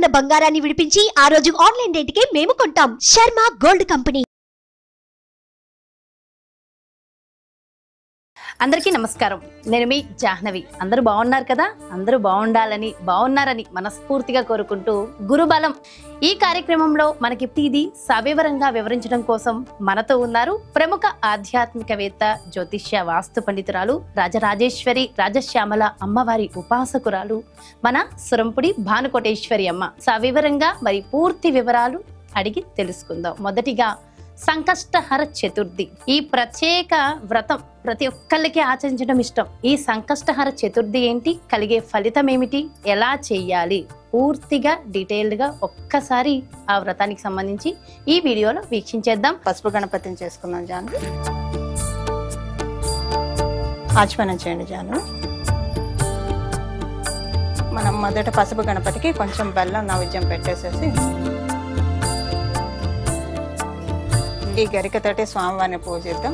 ఉన్న బంగారాన్ని విడిపించి ఆ రోజు ఆన్లైన్ రేటుకే మేము కొంటాం శర్మ గోల్డ్ కంపెనీ అందరికీ నమస్కారం నేను మీ జాహ్నవి అందరూ బాగున్నారు కదా అందరూ బాగుండాలని బాగున్నారని మనస్ఫూర్తిగా కోరుకుంటూ గురుబలం ఈ కార్యక్రమంలో మనకి ఇది సవివరంగా వివరించడం కోసం మనతో ఉన్నారు ప్రముఖ ఆధ్యాత్మికవేత్త జ్యోతిష్య వాస్తు పండితురాలు రాజరాజేశ్వరి రాజశ్యామల అమ్మవారి ఉపాసకురాలు మన సురంపుడి భానుకోటేశ్వరి అమ్మ సవివరంగా మరి పూర్తి వివరాలు అడిగి తెలుసుకుందాం మొదటిగా సంకష్టహర చతుర్థి ఈ ప్రత్యేక వ్రతం ప్రతి ఒక్కళ్ళకి ఆచరించడం ఇష్టం ఈ సంకష్టహర చతుర్థి ఏంటి కలిగే ఫలితం ఏమిటి ఎలా చేయాలి పూర్తిగా డీటెయిల్డ్ గా ఒక్కసారి ఆ వ్రతానికి సంబంధించి ఈ వీడియోలో వీక్షించేద్దాం పసుపు గణపతిని చేసుకున్నాం జాను ఆచమనం చేయండి జాను మనం మొదట పసుపు గణపతికి కొంచెం బెల్లం నైవేద్యం పెట్టేసేసి ఈ గరికతోటి స్వామివారిని పూజిద్దాం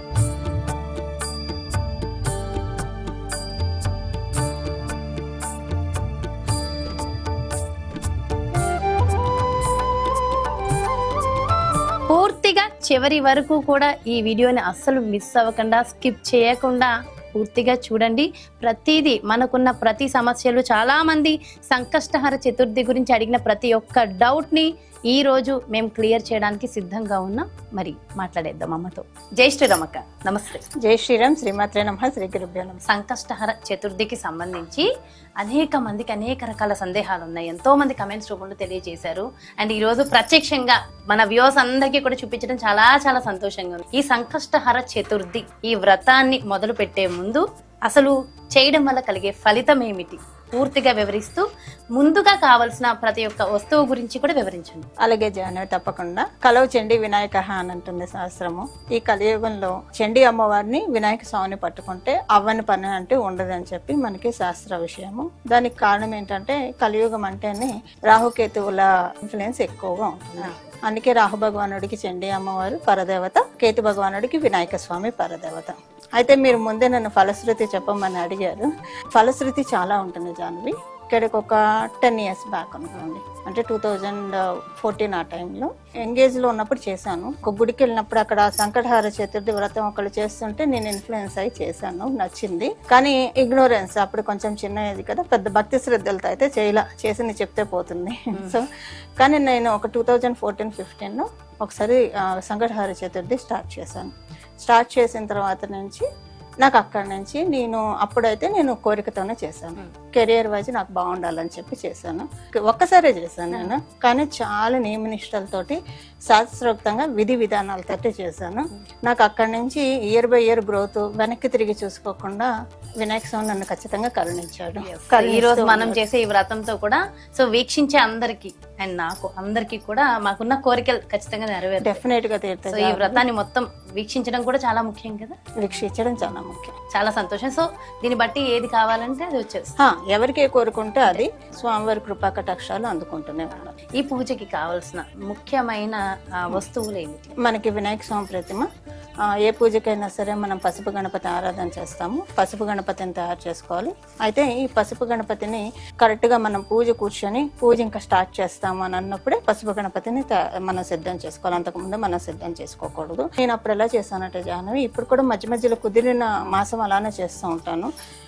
పూర్తిగా చివరి వరకు కూడా ఈ వీడియోని అస్సలు మిస్ అవ్వకుండా స్కిప్ చేయకుండా పూర్తిగా చూడండి ప్రతిదీ మనకున్న ప్రతి సమస్యలు చాలా మంది సంకష్టహర చతుర్థి గురించి అడిగిన ప్రతి ఒక్క డౌట్ ని ఈ రోజు మేము క్లియర్ చేయడానికి సిద్ధంగా ఉన్నాం మరి మాట్లాడేద్దాం అమ్మతో జై శ్రీరామక్క నమస్తే జై శ్రీరామ్ శ్రీమాత్రే నమ శ్రీ గురుభ్యో నమ సంకష్టహర చతుర్థికి సంబంధించి అనేక మందికి అనేక రకాల సందేహాలు ఉన్నాయి ఎంతో మంది కమెంట్స్ రూపంలో తెలియజేశారు అండ్ ఈ రోజు ప్రత్యక్షంగా మన వ్యూస్ అందరికీ కూడా చూపించడం చాలా చాలా సంతోషంగా ఉంది ఈ సంకష్టహర చతుర్థి ఈ వ్రతాన్ని మొదలు పెట్టే ముందు అసలు చేయడం వల్ల కలిగే ఫలితం ఏమిటి పూర్తిగా వివరిస్తూ ముందుగా కావలసిన ప్రతి ఒక్క వస్తువు గురించి కూడా వివరించండి అలాగే జాను తప్పకుండా కలవ చండి వినాయక అని అంటుంది శాస్త్రము ఈ కలియుగంలో చండి అమ్మవారిని వినాయక స్వామిని పట్టుకుంటే అవ్వని పని అంటే ఉండదని చెప్పి మనకి శాస్త్ర విషయము దానికి కారణం ఏంటంటే కలియుగం అంటేనే రాహుకేతువుల ఇన్ఫ్లుయెన్స్ ఎక్కువగా ఉంటుంది అందుకే రాహు భగవానుడికి చండి అమ్మవారు పరదేవత కేతు భగవానుడికి వినాయక స్వామి పరదేవత అయితే మీరు ముందే నన్ను ఫలశ్రుతి చెప్పమని అడిగారు ఫలశ్రుతి చాలా ఉంటుంది జాన్వి ఇక్కడికి ఒక టెన్ ఇయర్స్ బ్యాక్ అనుకోండి అంటే టూ థౌజండ్ ఫోర్టీన్ ఆ టైంలో ఎంగేజ్లో ఉన్నప్పుడు చేశాను ఒక గుడికి వెళ్ళినప్పుడు అక్కడ సంకటహార చతుర్థి వ్రతం ఒకళ్ళు చేస్తుంటే నేను ఇన్ఫ్లుయెన్స్ అయి చేశాను నచ్చింది కానీ ఇగ్నోరెన్స్ అప్పుడు కొంచెం చిన్న ఏది కదా పెద్ద భక్తి శ్రద్ధలతో అయితే చేయలా చేసింది చెప్తే పోతుంది సో కానీ నేను ఒక టూ థౌజండ్ ఫోర్టీన్ ఫిఫ్టీన్లో ఒకసారి ఆ, సంకటహార చతుర్థి స్టార్ట్ చేశాను స్టార్ట్ చేసిన తర్వాత నుంచి నాకు అక్కడి నుంచి నేను అప్పుడైతే నేను కోరికతోనే చేశాను కెరియర్ వైజ్ నాకు బాగుండాలని చెప్పి చేశాను ఒక్కసారే చేశాను నేను కానీ చాలా నియమనిష్టలతోటి శాస్త్రోక్తంగా విధి విధానాలతోటి చేశాను నాకు అక్కడి నుంచి ఇయర్ బై ఇయర్ గ్రోత్ వెనక్కి తిరిగి చూసుకోకుండా వినాయక స్వామి నన్ను ఖచ్చితంగా కరుణించాడు ఈ రోజు మనం చేసే ఈ వ్రతంతో కూడా సో వీక్షించే అందరికి అండ్ నాకు అందరికి కూడా మాకున్న కోరికలు ఖచ్చితంగా నెరవేరు డెఫినెట్ గా సో ఈ తీరుతుంది వ్రతాన్ని మొత్తం వీక్షించడం కూడా చాలా ముఖ్యం కదా వీక్షించడం చాలా ముఖ్యం చాలా సంతోషం సో దీన్ని బట్టి ఏది కావాలంటే అది వచ్చేస్తుంది ఆ, ఎవరికి ఏ కోరుకుంటే అది స్వామివారి కృపా కటాక్షాలు అందుకుంటూనే ఉండాలి ఈ పూజకి కావాల్సిన ముఖ్యమైన ఆ, వస్తువులు ఏమిటి మనకి వినాయక స్వామి ప్రతిమ ఆ, ఏ పూజకైనా సరే మనం పసుపు గణపతి ఆరాధన చేస్తాము పసుపు గణపతిని తయారు చేసుకోవాలి అయితే ఈ పసుపు గణపతిని కరెక్ట్ గా మనం పూజ కూర్చొని పూజ ఇంకా స్టార్ట్ చేస్తాము అని అన్నప్పుడే పసుపు గణపతిని తయా- మనం సిద్ధం చేసుకోవాలి అంతకుముందు మనం సిద్ధం చేసుకోకూడదు నేను అప్పుడు ఎలా చేశానంటే జాహ్నవి ఇప్పుడు కూడా మధ్య మధ్యలో కుదిరిన మాసం అలానే చేస్తూ ఉంటాను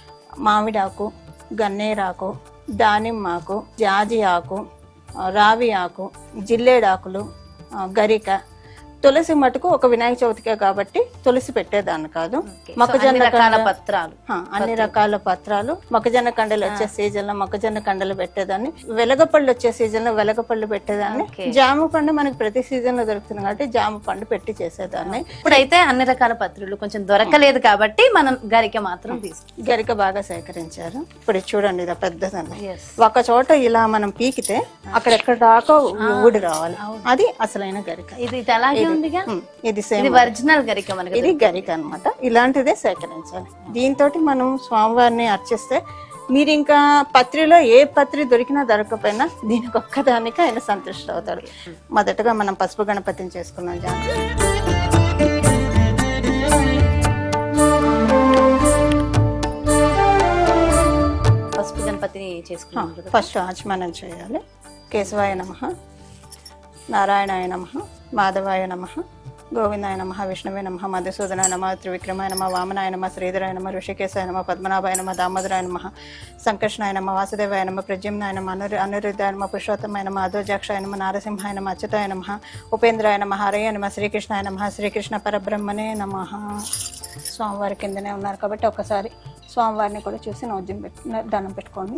మామిడాకు గన్నేరాకు దానిమ్మాకు జాజి ఆకు ఆ, రావి ఆకు జిల్లేడాకులు ఆ, గరిక తులసి మటుకు ఒక వినాయక చవితికే కాబట్టి తులసి పెట్టేదాన్ని కాదు Okay. So, మొక్కజొన్న అన్ని రకాల కండ- పత్రాలు ఆ, అన్ని రకాల పత్రాలు మొక్కజొన్న కండలు వచ్చే సీజన్ లో మొక్కజొన్న కండలు పెట్టేదాన్ని వెలగపళ్ళు వచ్చే సీజన్ లో వెలగపళ్ళు పెట్టేదాన్ని Okay. జామ పండు మనకి ప్రతి సీజన్ లో దొరుకుతుంది కాబట్టి జామ పండు పెట్టి చేసేదాన్ని ఇప్పుడైతే అన్ని రకాల పత్రులు కొంచెం దొరకలేదు కాబట్టి మనం గరిక మాత్రం తీసుకుంటాం గరిక బాగా సేకరించారు ఇప్పుడు ఇది చూడండి ఇది పెద్దదండి Yes. ఒక చోట ఇలా మనం పీకితే అక్కడెక్కడ దాకా ఊడి రావాలి అది అసలైన గరిక ఇది ఇది అలాగే ఉందిగా ఉమ్, ఇది ఇది సేమ్ ఒరిజినల్ గరిక మనకి ఇది గరిక అన్నమాట ఇలాంటిదే సేకరించాలి దీంతో మనం స్వామివారిని అర్చిస్తే మీరు ఇంకా పత్రిలో ఏ పత్రి దొరికినా దొరకపోయినా దీనికి ఒక్కదానికి ఆయన సంతృష్టి అవుతాడు మొదటగా మనం పసుపు గణపతిని చేసుకున్నాం జానకి పసుపు గణపతిని చేసుకున్నాం కదా ఫస్ట్ ఆచమనం చేయాలి కేశవాయ నమ నారాయణాయ నమ మాధవాయ నమ గోవిందాయ నమ విష్ణువే నమ మధుసూదనాయ నమ త్రివిక్రమాయ నమ వామనాయ నమ శ్రీధరాయ నమ ఋషికేశాయ నమ పద్మనాభాయ నమ దామోదరాయ నమ సంకర్షణాయ నమ వాసుదేవాయ నమ ప్రద్యుమ్నాయ నమ అనురు అనిరుద్ధాయ నమ పురుషోత్తమాయ నమ అధోజాక్షాయ నమ నారసింహాయ నమ అచ్యుతాయ నమ ఉపేంద్రాయ నమ హరయ నమ శ్రీకృష్ణాయ నమ శ్రీకృష్ణ పరబ్రహ్మనే నమ స్వామివారి కిందనే ఉన్నారు కాబట్టి ఒకసారి స్వామివారిని కూడా చూసి నోద్యం పెట్టి దండం పెట్టుకోండి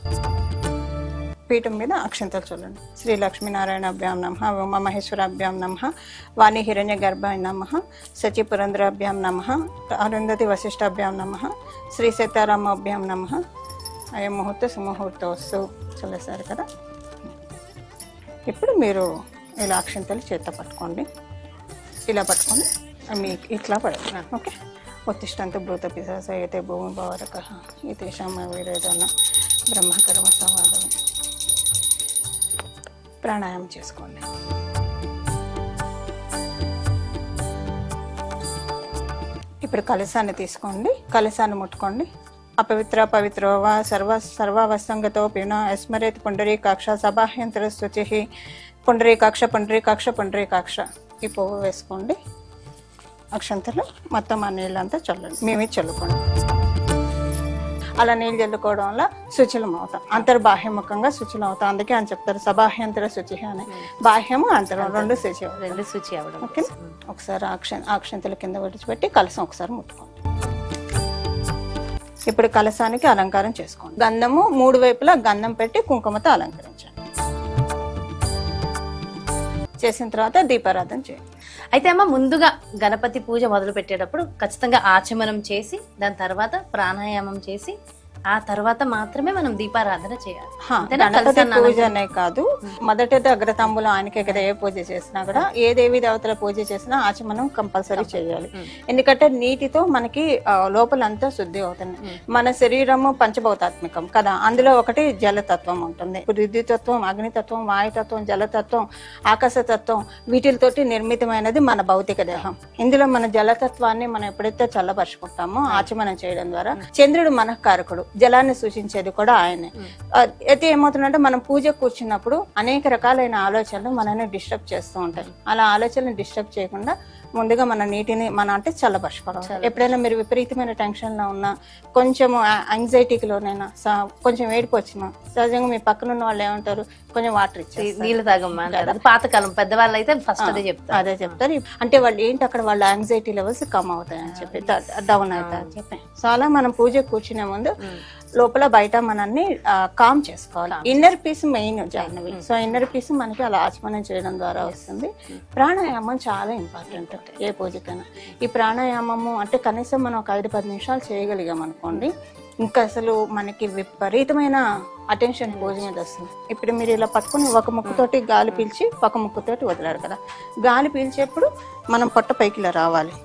పీఠం మీద అక్షంతలు చూడండి శ్రీ లక్ష్మీనారాయణాభ్యాం నమ ఉమా మహేశ్వరాభ్యాం నమ వాణి హిరణ్య గర్భాయ నమ సచి పురంధరాభ్యాం నమ అరుంధతి వశిష్టాభ్యాం నమ శ్రీ సీతారామాభ్యాం నమ అయం ముహూర్త సుముహూర్త వస్తు చల్లేశారు కదా ఇప్పుడు మీరు ఇలా అక్షంతలు చేత పట్టుకోండి ఇలా పట్టుకొని మీకు ఇట్లా పడదు ఓకే ఉత్తిష్టంతో భూత పిశాస అయితే భూమి భవరక ఇతేషామ వీరేదన బ్రహ్మకర్మ సంవాదమే ప్రాణాయామం చేసుకోండి ఇప్పుడు కలశాన్ని తీసుకోండి కలశాన్ని ముట్టుకోండి అపవిత్ర పవిత్రో వా సర్వ సర్వావసంగతో పిన యస్మరేత్ పుండరీకాక్ష సబాహ్యంతర శుచి పుండరీకాక్ష పుండరీకాక్ష పుండరీకాక్ష ఈ పువ్వు వేసుకోండి అక్షంతలు మొత్తం ఆ నీళ్ళంతా చల్లండి మేమే చల్లుకోండి అలా నీళ్ళు చల్లుకోవడం వల్ల శుచిలం అవుతాం అంతర్బాహ్యముఖంగా శుచిలం అవుతాం అందుకే అని చెప్తారు సబాహ్యంతర శుచి అని బాహ్యము అంతరం రెండు శుచి అవుతాయి. రెండు శుచి అవడం ఓకే ఒకసారి అక్ష అక్షంతల కింద విడిచిపెట్టి కలసం ఒకసారి ముట్టుకోండి ఇప్పుడు కలసానికి అలంకారం చేసుకోండి గంధము మూడు వైపులా గంధం పెట్టి కుంకుమతో అలంకరించండి చేసిన తర్వాత దీపారాధన చేయండి అయితే అమ్మ ముందుగా గణపతి పూజ మొదలు పెట్టేటప్పుడు ఖచ్చితంగా ఆచమనం చేసి దాని తర్వాత ప్రాణాయామం చేసి ఆ తర్వాత మాత్రమే మనం దీపారాధన చేయాలి హా, అంతేనా? గణపతి కలశాన్ని పూజ అనే కాదు మొదటి అగ్రతాంబులం ఆయనకే కదా ఏ పూజ చేసినా కూడా ఏ దేవి దేవతల పూజ చేసినా ఆచమనం కంపల్సరీ చేయాలి ఎందుకంటే నీటితో మనకి ఆ, లోపలంతా శుద్ధి అవుతుంది మన శరీరము పంచభౌతాత్మికం కదా అందులో ఒకటి జలతత్వం ఉంటుంది విద్యుతత్వం అగ్నితత్వం వాయుతత్వం జలతత్వం ఆకాశతత్వం వీటితోటి నిర్మితమైనది మన భౌతిక దేహం ఇందులో మన జలతత్వాన్ని మనం ఎప్పుడైతే చల్లపరుచుకుంటామో ఆచమనం చేయడం ద్వారా చంద్రుడు మనఃకారకుడు జలాన్ని సూచించేది కూడా ఆయనే ఆ, అయితే ఏమవుతుందంటే మనం పూజ కూర్చున్నప్పుడు అనేక రకాలైన ఆలోచనలు మనల్ని డిస్టర్బ్ చేస్తూ ఉంటాయి అలా ఆలోచనలు డిస్టర్బ్ చేయకుండా ముందుగా మన నీటిని మన అంటే చల్లబరుచుకోవడం ఎప్పుడైనా మీరు విపరీతమైన టెన్షన్ లో ఉన్నా కొంచెము యాంగ్జైటీకి లోనైనా స- కొంచెం ఏడుపు వచ్చినా సహజంగా మీ పక్కన ఉన్న వాళ్ళు ఏమంటారు కొంచెం వాటర్ ఇచ్చారు నీళ్ళు తాగమ్మా అంటారు. అది పాతకాలం పెద్దవాళ్ళు అయితే ఫస్ట్ అదే చెప్తారు అదే చెప్తారు అంటే వాళ్ళు ఏంటి అక్కడ వాళ్ళ యాంగ్జైటీ లెవెల్స్ కమ్ అవుతాయని చెప్పి డౌన్ అవుతాయని చెప్పి సో అలా మనం పూజ కూర్చునే ముందు లోపల బయట మనల్ని కామ్ చేసుకోవాలి inner peace main Jahnavi so inner peace మనకి అలా ఆచమనం చేయడం ద్వారా వస్తుంది ప్రాణాయామం చాలా ఇంపార్టెంట్ ఏ పూజకైనా ఈ ప్రాణాయామము అంటే కనీసం మనం ఒక ఐదు పది నిమిషాలు చేయగలిగాం అనుకోండి ఇంకా అసలు మనకి విపరీతమైన అటెన్షన్ పూజ మీద వస్తుంది ఇప్పుడు మీరు ఇలా పట్టుకుని ఒక ముక్కుతోటి గాలి పీల్చి ఒక ముక్కుతోటి వదిలారు కదా గాలి పీల్చేప్పుడు మనం పొట్ట పైకి ఇలా రావాలి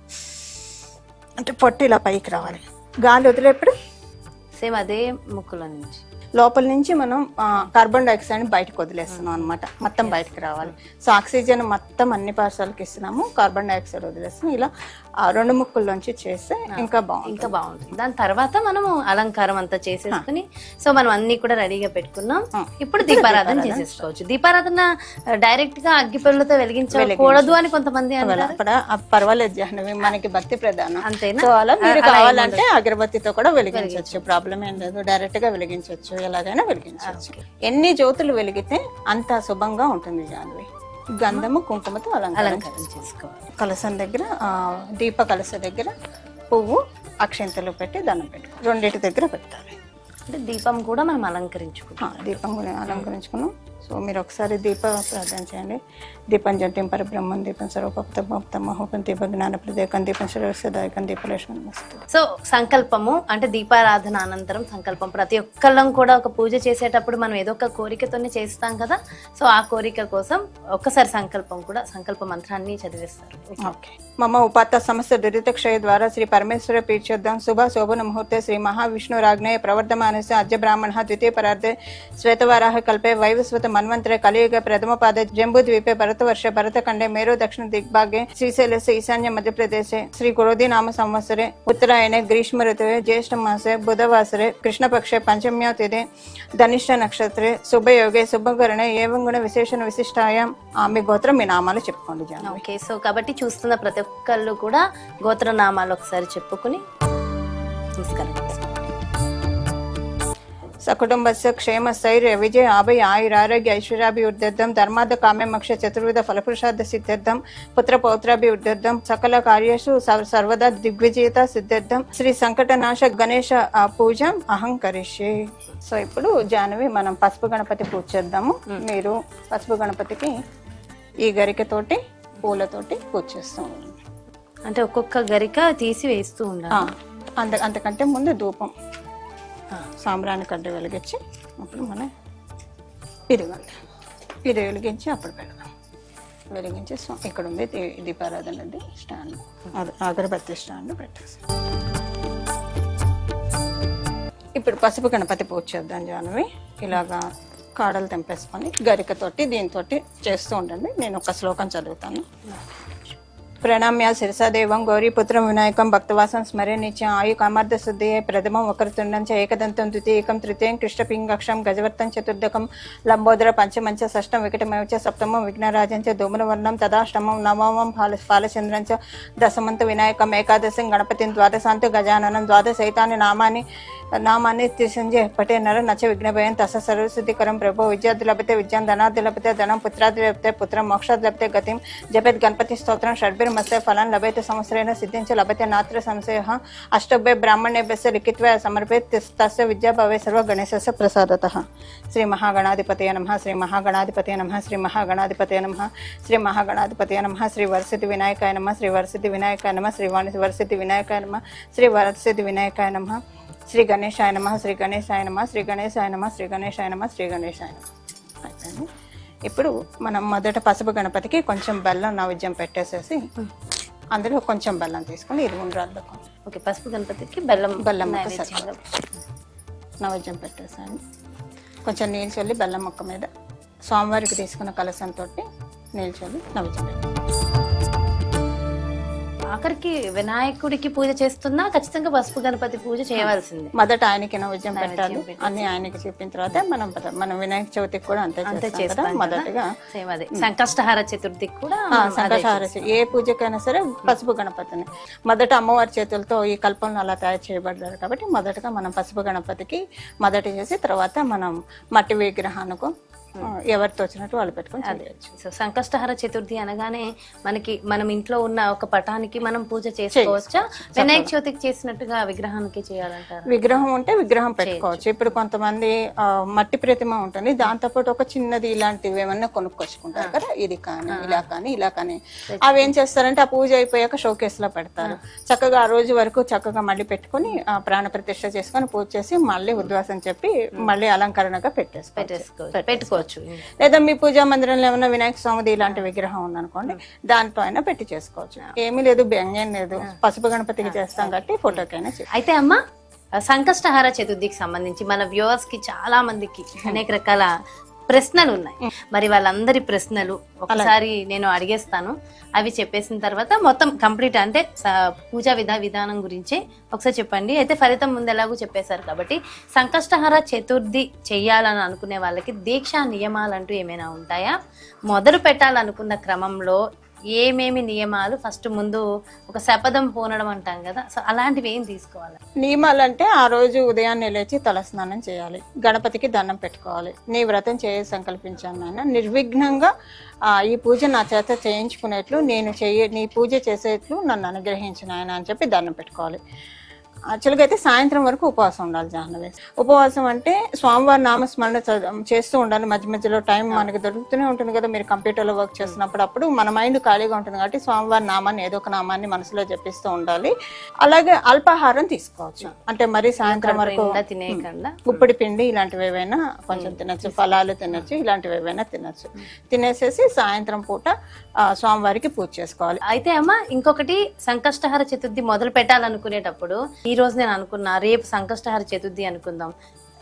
అంటే పొట్ట ఇలా పైకి రావాలి గాలి వదిలేప్పుడు సేమ్ అదే ముక్కుల నుంచి లోపల నుంచి మనం ఆ, కార్బన్ డైఆక్సైడ్ బయటకు వదిలేస్తున్నాం అనమాట మొత్తం బయటకు రావాలి సో ఆక్సిజన్ మొత్తం అన్ని పార్సల్కి ఇస్తున్నాము కార్బన్ డైఆక్సైడ్ వదిలేస్తున్నాం ఇలా ఆ రెండు ముక్కుల్లోంచి చేస్తే ఇంకా బాగుంటుంది ఇంకా బాగుంటుంది దాని తర్వాత మనము అలంకారం అంతా చేసేసుకుని సో మనం అన్ని కూడా రెడీగా పెట్టుకున్నాం ఆ. ఇప్పుడు దీపారాధన చేసేసుకోవచ్చు దీపారాధన డైరెక్ట్ గా అగ్గిపెళ్ళతో వెలిగించకూడదు అని కొంతమంది అంటారు అక్కడ ఆ పర్వాలేదు జాహ్నవి మనకి భక్తి ప్రధానం అంతేనా సో అలా మీరు అలా కావాలంటే అగరబత్తితో కూడా వెలిగించవచ్చు ప్రాబ్లం ఏం లేదు డైరెక్ట్ గా వెలిగించవచ్చు ఎలాగైనా వెలిగించవచ్చు ఎన్ని జ్యోతులు వెలిగితే అంత శుభంగా ఉంటుంది జాహ్నవి గంధము కుంకుమతో అలంకారం అలంకారం చేసుకోవాలి కలసం దగ్గర ఆ, దీప కలస దగ్గర పువ్వు అక్షంతలు పెట్టి దండం పెట్టుకో రెండింటి దగ్గర పెట్టాలి అంటే దీపం కూడా మనం అలంకరించుకుంటాం ఆ, దీపం కూడా అలంకరించుకున్నాం సో మీరు ఒకసారి దీప ప్రార్థన చేయండి దీపం జంతిం పరబ్రహ్మం దీపం సర్వపక్త మహోపం దీప జ్ఞాన ప్రదేకం దీపం సర్వస్యదాయకం దీపలక్ష్మణ మస్తు సో సంకల్పము అంటే దీపారాధన అనంతరం సంకల్పం ప్రతి ఒక్కళ్ళం కూడా ఒక పూజ చేసేటప్పుడు మనం ఏదో ఒక కోరికతోనే చేస్తాం కదా సో ఆ కోరిక కోసం ఒక్కసారి సంకల్పం కూడా సంకల్ప మంత్రాన్ని చదివేస్తారు ఓకే మమ ఉపాత్త సమస్త దురిత క్షయ ద్వారా శ్రీ పరమేశ్వర పీఠ్యోద్ధం శుభ శోభన ముహూర్తే శ్రీ మహావిష్ణు రాజ్ఞయ ప్రవర్ధమాన से अद्य ब्राह्मणः द्वितीय परार्धे श्वेतवाराः कल्पे वैवस्वत मन्वन्तरे कलियुग प्रथमपादे जम्बूद्वीपे भरतवर्षे भरतखण्डे मेरु दक्षिण दिग्भागे श्रीशैलस्य ईशान्य मध्यप्रदेशे श्री कुरोधि नाम संवत्सरे उत्तरायणे ग्रीष्म ऋतुवे ज्येष्ठ मासे बुधवासरे कृष्णपक्षे पंचम्या तिथे ధనిష్ట నక్షత్రే శుభయోగే శుభకరణే ఏవం గుణ విశేషణ విశిష్టాయం ఆమె గోత్రం మీ నామాలు చెప్పుకోండి జానవి ఓకే సో కాబట్టి చూస్తున్న ప్రతి ఒక్కళ్ళు కూడా గోత్రనామాలు ఒకసారి చెప్పుకుని నమస్కారం సకుటుంబస్య క్షేమ స్థైర్య విజయ ఆభయ ఆయుర ఆరోగ్య ఐశ్వర్యాభివృద్ధ్యం ధర్మార్థ కామ్యమక్ష చతుర్విధ ఫలపురుషార్థ సిద్ధ్యర్థం పుత్ర పౌత్రాభివృద్ధ్యం సకల కార్యేషు సర్వ- సర్వదా దిగ్విజేత సిద్ధ్యర్థం శ్రీ సంకటనాశ గణేశ ఆ, పూజ అహం కరిష్యే సో ఇప్పుడు జానవి మనం పసుపు గణపతి పూజ చేద్దాము మీరు పసుపు గణపతికి ఈ గరికతోటి పూలతోటి పూజ చేస్తూ ఉండండి అంటే ఒక్కొక్క గరిక తీసి వేస్తూ ఆ, ఉండాలి అంత అంతకంటే ముందు ధూపం సాంబ్రాణి కడ్డ వెలిగించి అప్పుడు మనం ఇదిగోండి ఇది వెలిగించి అప్పుడు పెడదాం వెలిగించి స్వ- ఇక్కడ ఉంది దీ- దీపారాధనది స్టాండ్ అది అగరబత్తి స్టాండ్ పెట్టేసి ఇప్పుడు పసుపు గణపతి పూజ చేద్దాం జానవి ఇలాగా కాడలు తెంపేసుకొని గరికతోటి దీంతో చేస్తూ ఉండండి నేను ఒక శ్లోకం చదువుతాను ప్రణామ్య శిరసాదేవం గౌరీపుత్రం వినాయకం భక్తవాసం స్మరే నిత్యం ఆయు కామార్థ శుద్ధి ప్రథమం వక్రతుండం చ ఏకదంతం ద్వితీయకం తృతీయం కృష్ణపింగక్షం గజవర్తం చతుర్దకం లంబోదర పంచమంచ షష్టం వికటమేవ చ సప్తమం విఘ్నరాజం చ ధూమ్రవర్ణం తదాష్టమం నవమం ఫాల ఫాలచంద్రం చ దశమంత వినాయకం ఏకాదశం గణపతిం ద్వాదశాంత గజాననం ద్వాదశైతాని నామాని నామాన్ని త్రిసంజయ పటే నర నచ విఘ్నభయం తస సర్వసిద్ధికరం ప్రభో విద్యార్థి లభతే విద్యాం ధనార్థి లభతే ధనం పుత్రాది లభతే పుత్రం మోక్షాది లభతే గతిం జపేత్ గణపతి స్తోత్రం షడ్భిర్మస్తే ఫలం లభతే సంవత్సరేణ సిద్ధించ లభతే నాత్ర సంశయ అష్టభ్య బ్రాహ్మణేభ్యస్య లిఖిత్వా సమర్పేత్ తస్య విద్యా భవే సర్వ గణేశస్య ప్రసాదత శ్రీ మహాగణాధిపతయ నమ శ్రీ మహాగణాధిపతయ నమ శ్రీ మహాగణాధిపతయ నమ శ్రీ మహాగణాధిపతయ నమ శ్రీ వరసిద్ధి వినాయకాయ నమ శ్రీ వరసిద్ధి వినాయకాయ నమ శ్రీ వాణి వరసిద్ధి వినాయకాయ నమ శ్రీ వరసిద్ధి వినాయకాయ నమ శ్రీ గణేశాయ నమ శ్రీ గణేశాయ నమ శ్రీ గణేశాయ నమ శ్రీ గణేశాయ నమ శ్రీ గణేశాయ నమ అయిపోయింది ఇప్పుడు మనం మొదట పసుపు గణపతికి కొంచెం బెల్లం నైవేద్యం పెట్టేసేసి అందులో కొంచెం బెల్లం తీసుకొని ఇది ఉండ్రాల్లో ఓకే పసుపు గణపతికి బెల్లం బెల్లం ముక్క నైవేద్యంగా. నైవేద్యం పెట్టేసాను కొంచెం నీళ్ళు చల్లి బెల్లం ముక్క మీద స్వామివారికి తీసుకున్న కలసంతో నీళ్ళు చల్లి నైవేద్యం పెట్టాను ఆఖరికి వినాయకుడికి పూజ చేస్తున్నా ఖచ్చితంగా పసుపు గణపతి పూజ చేయవలసిందే మొదట ఆయనకి నైవేద్యం పెట్టాలి పెట్టేసి. అన్ని ఆయనకి చూపిన తర్వాత మనం పద- మనం వినాయక చవితికి కూడా అంతే అంతే చేస్తాం కదా చేస్తాం మొదటగా సేమ్ అదే సంకష్టహార చతుర్థికి కూడా ఆ, మనం అదే సంకటహార చే- ఏ పూజకైనా సరే పసుపు గణపతిని మొదట అమ్మవారి చేతులతో ఈ కల్పంలో అలా తయారు చేయబడ్డారు కాబట్టి మొదటగా మనం పసుపు గణపతికి మొదట చేసి తర్వాత మనం మట్టి విగ్రహానికి ఆ, ఎవరితో వచ్చినట్టు వాళ్ళు పెట్టుకొని చేయొచ్చు సో సంకష్టహార చతుర్థి అనగానే మనకి మనం ఇంట్లో ఉన్న ఒక పటానికి మనం పూజ చేసుకోవచ్చా వినాయక చవితికి చేసినట్టుగా విగ్రహానికి చేయాలంటారు విగ్రహం ఉంటే విగ్రహం పెట్టుకోవచ్చు ఇప్పుడు కొంతమంది ఆ, మట్టి ప్రతిమ ఉంటుంది దాంతోపాటు ఒక చిన్నది ఇలాంటివి ఏమన్నా కొనుక్కొచ్చుకుంటారు కదా ఇది కానీ ఇలా కానీ ఇలా కానీ అవి ఏం చేస్తారంటే ఆ పూజ అయిపోయాక షోకేస్ లో పెడతారు చక్కగా ఆ రోజు వరకు చక్కగా మళ్ళీ పెట్టుకొని ఆ ప్రాణ ప్రతిష్ఠ చేసుకొని పూజ చేసి మళ్ళీ ఉద్వాసం చెప్పి మళ్ళీ అలంకరణగా పెట్టేసుకోవచ్చు పెట్టేసుకోవచ్చు పెట్టుకోవచ్చు లేదా మీ పూజా మందిరంలో ఏమైనా వినాయక స్వామిది ఇలాంటి విగ్రహం ఉందనుకోండి దాంట్లో అయినా పెట్టి చేసుకోవచ్చు ఏమీ లేదు వ్యంగ్యం లేదు పసుపు గణపతికి చేస్తాం కాబట్టి ఫోటోకైనా చేస్తాం అయితే అమ్మ సంకష్టహార చతుర్థికి సంబంధించి మన వ్యూవర్స్ కి చాలా మందికి అనేక రకాల ప్రశ్నలు ఉన్నాయి మరి వాళ్ళందరి ప్రశ్నలు ఒకసారి నేను అడిగేస్తాను అవి చెప్పేసిన తర్వాత మొత్తం కంప్లీట్ అంటే స- పూజా విధా విధానం గురించి ఒకసారి చెప్పండి అయితే ఫలితం ముందు ఎలాగో చెప్పేశారు కాబట్టి సంకష్టహార చతుర్థి చెయ్యాలని అనుకునే వాళ్ళకి దీక్షా నియమాలు అంటూ ఏమైనా ఉంటాయా మొదలు పెట్టాలనుకున్న క్రమంలో ఏమేమి నియమాలు ఫస్ట్ ముందు ఒక శపథం పూనడం అంటాం కదా సో అలాంటివి ఏం తీసుకోవాలి నియమాలు అంటే ఆ రోజు ఉదయాన్నే లేచి తలస్నానం చేయాలి గణపతికి దండం పెట్టుకోవాలి నీ వ్రతం చేయ సంకల్పించాను నాయన నిర్విఘ్నంగా ఆ, ఈ పూజ నా చేత చేయించుకునేట్లు నేను చేయ నీ పూజ చేసేట్లు నన్ను అనుగ్రహించిన ఆయన అని చెప్పి దండం పెట్టుకోవాలి యాక్చువల్గా అయితే సాయంత్రం వరకు ఉపవాసం ఉండాలి జాహ్నవి ఉపవాసం అంటే స్వామివారి నామస్మరణ చ- చేస్తూ ఉండాలి మధ్య మధ్యలో టైం మనకి దొరుకుతూనే ఉంటుంది కదా మీరు కంప్యూటర్లో వర్క్ చేస్తున్నప్పుడు అప్పుడు మన మైండ్ ఖాళీగా ఉంటుంది కాబట్టి స్వామివారి నామాన్ని ఏదో ఒక నామాన్ని మనసులో జపిస్తూ ఉండాలి అలాగే అల్పాహారం తీసుకోవచ్చు అంటే మరి సాయంత్రం వరకు నిండా తినేయకుండా ఉప్పుడు పిండి ఇలాంటివి ఏవైనా కొంచెం తినచ్చు ఫలాలు తినచ్చు ఇలాంటివి ఏవైనా తినచ్చు తినేసేసి సాయంత్రం పూట ఆ, స్వామివారికి పూజ చేసుకోవాలి అయితే అమ్మ ఇంకొకటి సంకష్టహార చతుర్థి మొదలు పెట్టాలనుకునేటప్పుడు ఈ రోజు నేను అనుకున్నా రేపు సంకష్టహార చతుర్థి అనుకుందాం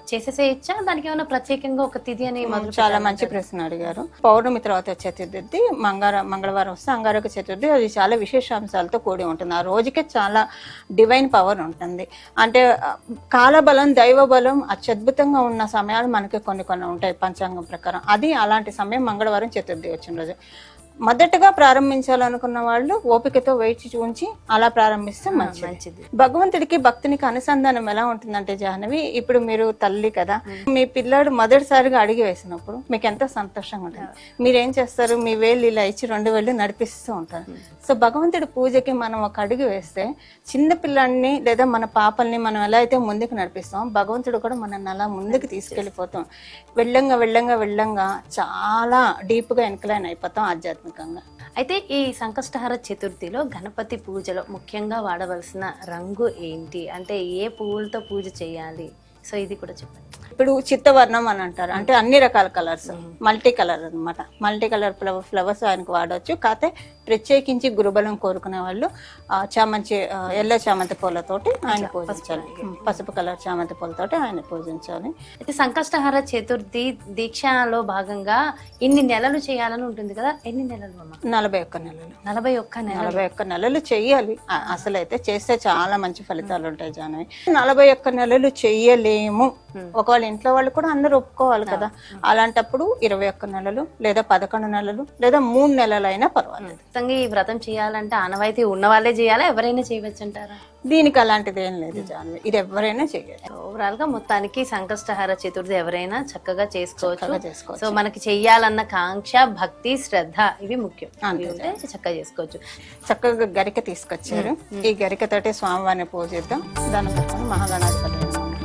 చేసేసేయచ్చా దానికి ఏమైనా ప్రత్యేకంగా ఒక తిథి అని మొదలు చాలా మంచి ప్రశ్న అడిగారు పౌర్ణమి తర్వాత వచ్చే చతుర్థి మంగళ మంగళవారం వస్తే అంగారక చతుర్థి అది చాలా విశేషాంశాలతో కూడి ఉంటుంది ఆ రోజుకే చాలా డివైన్ పవర్ ఉంటుంది అంటే ఆ, కాలబలం దైవ బలం అత్యద్భుతంగా ఉన్న సమయాలు మనకి కొన్ని కొన్ని ఉంటాయి పంచాంగం ప్రకారం అది అలాంటి సమయం మంగళవారం చతుర్థి వచ్చిన రోజు మొదటగా ప్రారంభించాలనుకున్న వాళ్ళు ఓపికతో వేచి ఉంచి అలా ప్రారంభిస్తే మంచిది మంచిది భగవంతుడికి భక్తునికి అనుసంధానం ఎలా ఉంటుందంటే జాహ్నవి ఇప్పుడు మీరు తల్లి కదా మీ పిల్లాడు మొదటిసారిగా అడిగి వేసినప్పుడు మీకు ఎంతో సంతోషంగా ఉంటుంది మీరేం చేస్తారు మీ వేళ్ళు ఇలా ఇచ్చి రెండు వేళ్ళు నడిపిస్తూ ఉంటారు సో భగవంతుడి పూజకి మనం ఒక అడుగు వేస్తే చిన్న పిల్లాడిని లేదా మన పాపల్ని మనం ఎలా అయితే ముందుకు నడిపిస్తాం భగవంతుడు కూడా మనల్ని అలా ముందుకు తీసుకెళ్ళిపోతాం వెళ్ళంగా వెళ్ళంగా వెళ్ళంగా చాలా డీప్ గా ఎన్క్లైన్ అయిపోతాం ఆధ్యాత్మికంగా అయితే ఈ సంకష్టహర చతుర్థిలో గణపతి పూజలో ముఖ్యంగా వాడవలసిన రంగు ఏంటి అంటే ఏ పువ్వులతో పూజ చేయాలి సో ఇది కూడా చెప్పండి ఇప్పుడు చిత్తవర్ణం అని అంటారు అంటే అన్ని రకాల కలర్స్ మల్టీ కలర్ అన్నమాట మల్టీ కలర్ ఫ్లవర్ ఫ్లవర్స్ ఆయనకు వాడవచ్చు కాకపోతే ప్రత్యేకించి గురుబలం కోరుకునే వాళ్ళు ఆ, చామంతి ఆ, ఎల్లో చామంతి పూలతోటి ఆయన పూజించాలి పసుపు కలర్ చామంతి పూలతోటి ఆయన పూజించాలి అయితే సంకష్టహర చతుర్థి దీక్షలో భాగంగా ఇన్ని నెలలు చేయాలని ఉంటుంది కదా ఎన్ని నెలలు అమ్మ నలభై ఒక్క నెలలు నలభై ఒక్క నెల నలభై ఒక్క నెలలు చెయ్యాలి ఆ, అసలైతే చేస్తే చాలా మంచి ఫలితాలు ఉంటాయి జానవి నలభై ఒక్క నెలలు చెయ్యలేము ఒకవేళ ఇంట్లో వాళ్ళు కూడా అందరూ ఒప్పుకోవాలి కదా అలాంటప్పుడు ఇరవై ఒక్క నెలలు లేదా పదకొండు నెలలు లేదా మూడు నెలలైనా పర్వాలేదు ఖచ్చితంగా ఈ వ్రతం చేయాలంటే ఆనవాయితీ ఉన్న వాళ్ళే చేయాలా ఎవరైనా చేయవచ్చు అంటారా దీనికి అలాంటిది ఏం లేదు జాన్వి ఇది ఎవరైనా చేయొచ్చు ఓవరాల్ గా మొత్తానికి సంకష్టహార చతుర్థి ఎవరైనా చక్కగా చేసుకోవచ్చు చక్కగా చేసుకోవచ్చు. సో మనకి చెయ్యాలన్న కాంక్ష భక్తి శ్రద్ధ ఇవి ముఖ్యం అంతే. ఇవి ఉంటే చక్కగా చేసుకోవచ్చు చక్కగా గరిక తీసుకొచ్చారు ఈ గరికతోటి స్వామివారిని పూజిద్దాం దాన్ని పెట్టుకొని మహాగణాధిపతి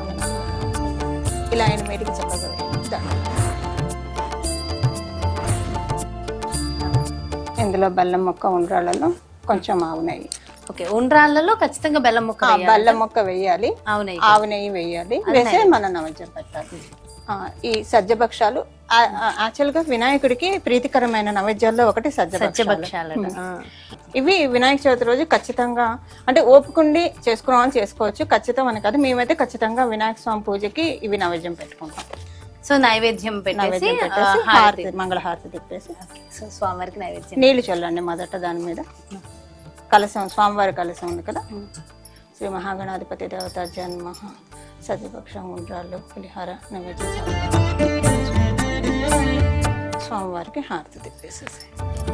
ఇలా ఆయన మీటికి చక్కగా దండం. ఇందులో బెల్లం మొక్క ఉండ్రాళ్ళలో కొంచెం ఆవు నెయ్యి ఓకే ఉండ్రాళ్ళలో ఖచ్చితంగా బెల్లం ముక్క ఆ, వేయాలి. బెల్లం మొక్క వేయాలి అవునయ్య ఆవు నెయ్యి వేయాలి వేసే మన నైవేద్యం పెట్టాలి ఆ, ఈ సజ్జభక్షాలు యాక్చువల్ గా వినాయకుడికి ప్రీతికరమైన నైవేద్యాల్లో ఒకటి సజ్జభక్షాలు సత్యభక్షాలట ఆ. ఇవి వినాయక చవితి రోజు ఖచ్చితంగా అంటే ఓపుకుండి చేసుకున్న వాళ్ళు చేసుకోవచ్చు ఖచ్చితం అని కాదు మేమైతే ఖచ్చితంగా వినాయక స్వామి పూజకి ఇవి నైవేద్యం పెట్టుకుంటాం సో నైవేద్యం పెట్టేసి నైవేద్యం ఆ, పెట్టేసి హారతి. హారతి మంగళహారతి తిప్పేసి సో స్వామివారికి నైవేద్యం నీళ్లు చల్లండి మొదట దాని మీద కలశం స్వామివారి కలశం ఉంది కదా శ్రీ మహాగణాధిపతి దేవత జన్మ సతిపక్షం ఉండ్రాళ్ళు పులిహార నైవేద్యం సమర్పించి స్వామివారికి హారతి తిప్పేసేసి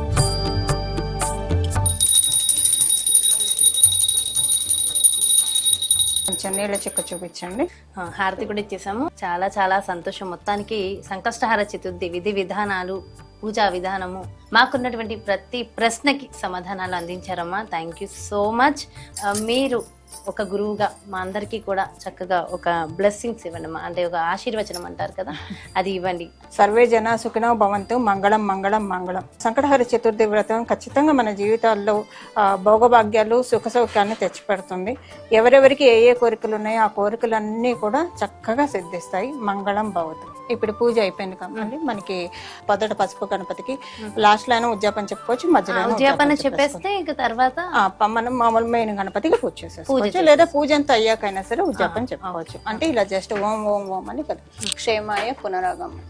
కొంచెం నీళ్ళ చిక్క చూపించండి ఆ, హారతి కూడా ఇచ్చేసాము చాలా చాలా సంతోషం మొత్తానికి సంకష్టహార చతుర్థి విధి విధానాలు పూజా విధానము మాకున్నటువంటి ప్రతి ప్రశ్నకి సమాధానాలు అందించారమ్మా థ్యాంక్ యూ సో మచ్ మీరు ఒక గురువుగా మా అందరికీ కూడా చక్కగా ఒక బ్లెస్సింగ్స్ ఇవ్వండి అమ్మా. అంటే ఒక ఆశీర్వచనం అంటారు కదా అది ఇవ్వండి సర్వే జన సుఖినో భవంతు మంగళం మంగళం మంగళం సంకటహర చతుర్థి వ్రతం ఖచ్చితంగా మన జీవితాల్లో ఆ, భోగభాగ్యాలు సుఖ సౌఖ్యాన్ని తెచ్చిపెడుతుంది ఎవరెవరికి ఏ ఏ కోరికలు ఉన్నాయో ఆ కోరికలన్నీ కూడా చక్కగా సిద్ధిస్తాయి మంగళం భవతు ఇప్పుడు పూజ అయిపోయింది కాబట్టి మనకి పొదట పసుపు గణపతికి లాస్ట్ లైన్ ఉద్యాపన చెప్పుకోవచ్చు మధ్యలో ఉద్యాపన చెప్పేస్తే ఇక తర్వాత మనం మామూలు మెయిన్ గణపతికి పూజ చేసేసుకోవచ్చు లేదా పూజ అంతా అయ్యాకైనా సరే ఉద్యాపన చెప్పుకోవచ్చు అంటే ఇలా జస్ట్ ఓం ఓం ఓం అని కదా క్షేమాయ పునరాగమనం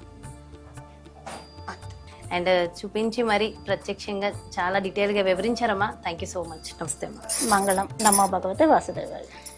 అండ్ చూపించి మరి ప్రత్యక్షంగా చాలా డీటెయిల్ గా వివరించారమ్మా థ్యాంక్ యూ సో మచ్ నమస్తే అమ్మా మంగళం నమో భగవతే వాసుదేవాయ